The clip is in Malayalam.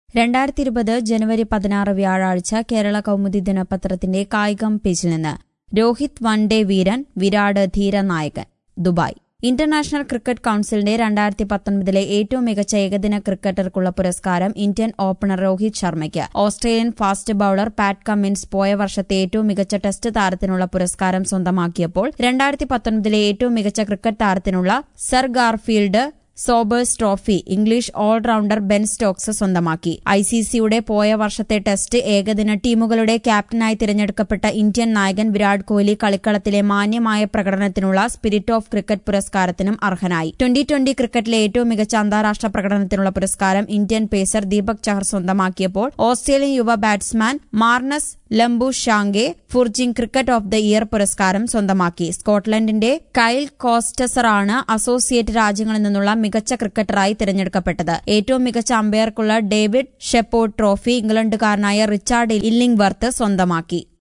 രണ്ടായിരത്തി ഇരുപത് ജനുവരി പതിനാറ് വ്യാഴാഴ്ച കേരള കൗമുദി ദിനപത്രത്തിന്റെ കായികം പേജിൽ നിന്ന് രോഹിത് വൺ ഡേ വീരൻ വിരാട് ധീരനായകൻ ദുബായ് ഇന്റർനാഷണൽ ക്രിക്കറ്റ് കൌൺസിലിന്റെ രണ്ടായിരത്തി പത്തൊൻപതിലെ ഏറ്റവും മികച്ച ഏകദിന ക്രിക്കറ്റർക്കുള്ള പുരസ്കാരം ഇന്ത്യൻ ഓപ്പണർ രോഹിത് ശർമ്മയ്ക്ക് Australian fast bowler Pat Cummins പോയ വർഷത്തെ ഏറ്റവും മികച്ച ടെസ്റ്റ് താരത്തിനുള്ള പുരസ്കാരം സ്വന്തമാക്കിയപ്പോൾ രണ്ടായിരത്തി പത്തൊൻപതിലെ ഏറ്റവും മികച്ച ക്രിക്കറ്റ് താരത്തിനുള്ള sir Garfield Sobers trophy English all rounder Ben Stokes സ്വന്തമാക്കി ഐസിസിയുടെ പോയ വർഷത്തെ ടെസ്റ്റ് ഏകദിന ടീമുകളുടെ ക്യാപ്റ്റനായി തിരഞ്ഞെടുക്കപ്പെട്ട ഇന്ത്യൻ നായകൻ വിരാട് കോഹ്ലി കളിക്കളത്തിലെ മാന്യമായ പ്രകടനത്തിനുള്ള സ്പിരിറ്റ് ഓഫ് ക്രിക്കറ്റ് പുരസ്കാരത്തിനും അർഹനായി ട്വന്റി ട്വന്റി ക്രിക്കറ്റിലെ ഏറ്റവും മികച്ച അന്താരാഷ്ട്ര പ്രകടനത്തിനുള്ള പുരസ്കാരം ഇന്ത്യൻ പേസർ ദീപക് ചഹർ സ്വന്തമാക്കിയപ്പോൾ ഓസ്ട്രേലിയൻ യുവ ബാറ്റ്സ്മാൻ മാർണസ് ലംബു ഷാങ്കെ ഫുർജിംഗ് ക്രിക്കറ്റ് ഓഫ് ദ ഇയർ പുരസ്കാരം സ്വന്തമാക്കി സ്കോട്ട്ലൻഡിന്റെ കൈൽ കോസ്റ്റസറാണ് അസോസിയേറ്റ് രാജ്യങ്ങളിൽ നിന്നുള്ള മികച്ച ക്രിക്കറ്ററായി തിരഞ്ഞെടുക്കപ്പെട്ടത് ഏറ്റവും മികച്ച അമ്പയർക്കുള്ള ഡേവിഡ് ഷെപ്പോർഡ് ട്രോഫി ഇംഗ്ലണ്ടുകാരനായ റിച്ചാർഡ് ഇല്ലിംഗ്വർത്ത് സ്വന്തമാക്കി